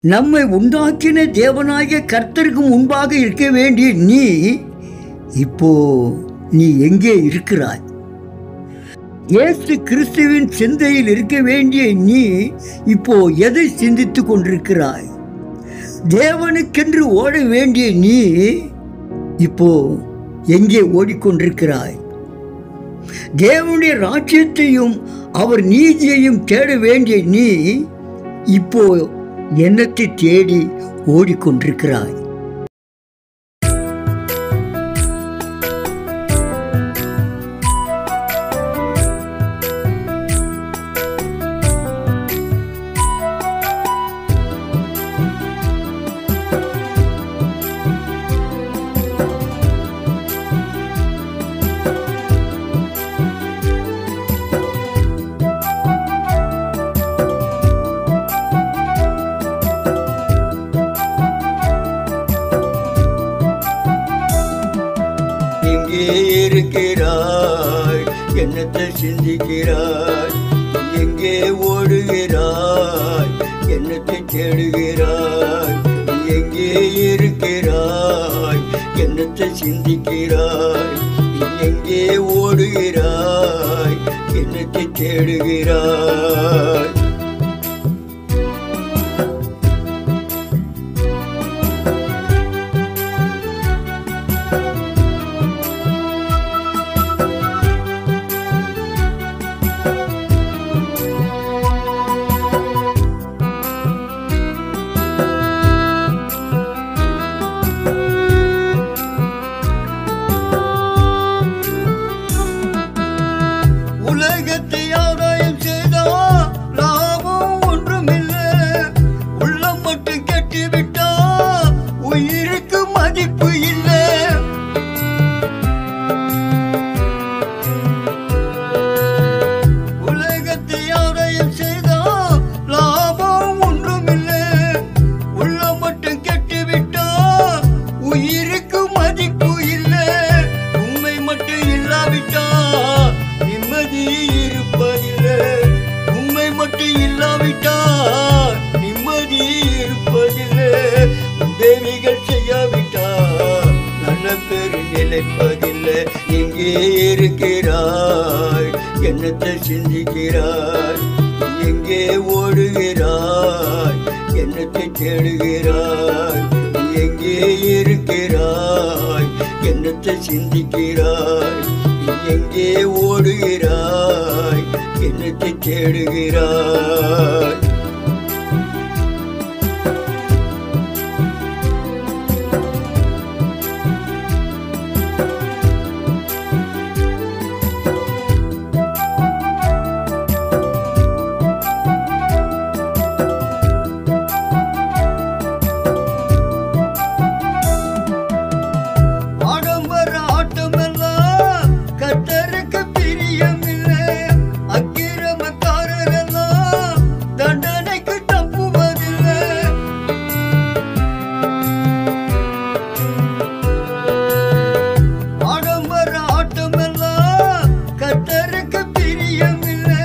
நம்மை உண்டாக்கின தேவனாகிய கர்த்தருக்கு முன்பாக இருக்க வேண்டிய நீ இப்போ நீ எங்கே இருக்கிறாய் இயேசு கிறிஸ்துவின் சிந்தையில் இருக்க வேண்டிய நீ இப்போ எதை சிந்தித்துக் கொண்டிருக்கிறாய் தேவனுக்கென்று ஓட வேண்டிய நீ இப்போ எங்கே ஓடிக்கொண்டிருக்கிறாய் தேவனுடைய ராஜ்யத்தையும் அவர் நீதியையும் தேட வேண்டிய நீ இப்போ என்னத்தை தேடி ஓடிக்கொண்டிருக்கிறாய் எங்கே இருக்கிறாய் என்னத்தை சிந்திக்கிறாய் எங்கே ஓடுகிறாய் என்னத்தை தேடுகிறாய் எங்கே இருக்கிறாய் என்னத்தை சிந்திக்கிறாய் எங்கே ஓடுகிறாய் என்னத்தை தேடுகிறாய் உலகத்தை ஆதாயம் செய்தா லாபம் ஒன்றுமில்லை உள்ளம் மட்டும் கெட்டுவிட்டா உயிருக்கு மதிப்பு இல்லை உலகத்தை ஆதாயம் செய்தா லாபம் ஒன்றுமில்லை உள்ளம் மட்டும் கெட்டுவிட்டா உயிருக்கு மதிப்பு இல்லை உண்மை மட்டும் இல்லாவிட்டா நிம்மதி இருப்பதில்லை உண்மை மட்டும் இல்லாவிட்டா நிம்மதி இருப்பதில்லை உதவிகள் செய்யாவிட்டா நல்ல பேரு நிலைப்பதில்லை எங்கே இருக்கிறாய் என்னத்தை சிந்திக்கிறாய் எங்கே ஓடுகிறாய் என்னத்தை தேடுகிறாய் எங்கே இருக்கிறாய் என்னத்தை சிந்திக்கிறாய் எங்கே ஓடுகிறாய் என்னத்தை தேடுகிறாய் ஆடம்பர ஆட்டமெல்லாம் கத்தருக்கு பிரியமில்லை அக்கிரமக்காரரெல்லாம் தண்டனைக்கு தப்புவதில்லை ஆடம்பர ஆட்டமெல்லாம் கத்தருக்கு பிரியமில்லை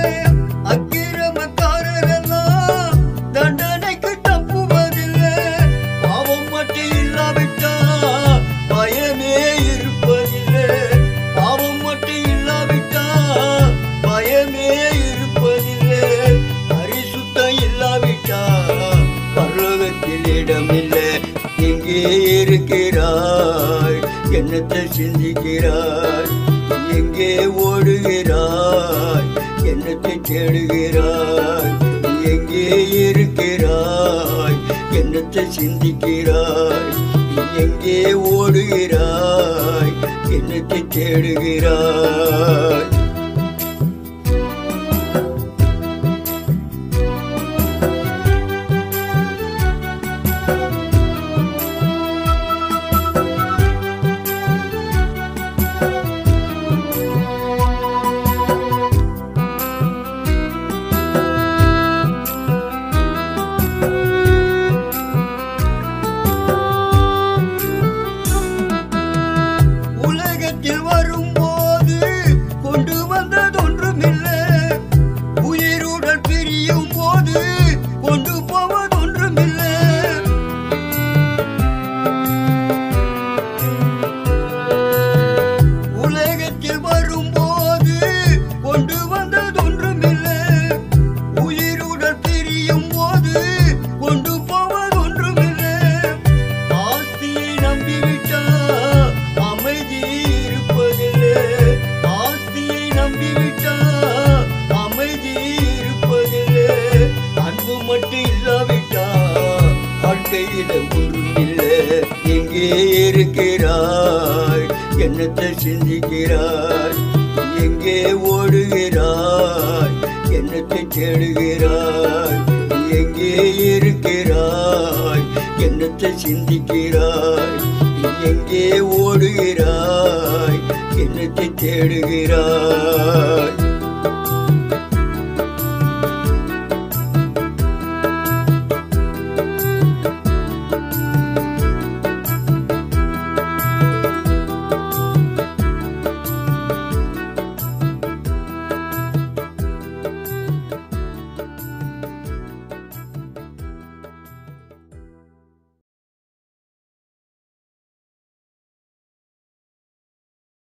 அக்கிரமக்காரரெல்லாம் தண்டனைக்கு தப்புவதில்லை பாவம் மட்டும் இல்லாவிட்டா பயமே இருப்பதில்லை பாவம் மட்டும் இல்லாவிட்டா பயமே இருப்பதில்லை பரிசுத்தம் இல்லாவிட்டா பரலோகத்தில் இடமில்லை எங்கே இருக்கிறாய் என்னத்தை சிந்திக்கிறாய் எங்கே ஓடுகிறாய் என்னத்தை தேடுகிறாய் எங்கே இருக்கிறாய் என்னத்தை சிந்திக்கிறாய் எங்கே ஓடுகிறாய் என்னத்தை தேடுகிறாய் உலகத்தில் வரும்போது கொண்டு கையில ஒன்றுமில்லை எங்கே இருக்கிறாய் என்னத்தை சிந்திக்கிறாய் எங்கே ஓடுகிறாய் என்னத்தை தேடுகிறாய் எங்கே இருக்கிறாய் என்னத்தை சிந்திக்கிறாய் எங்கே ஓடுகிறாய் என்னத்தை தேடுகிறாய்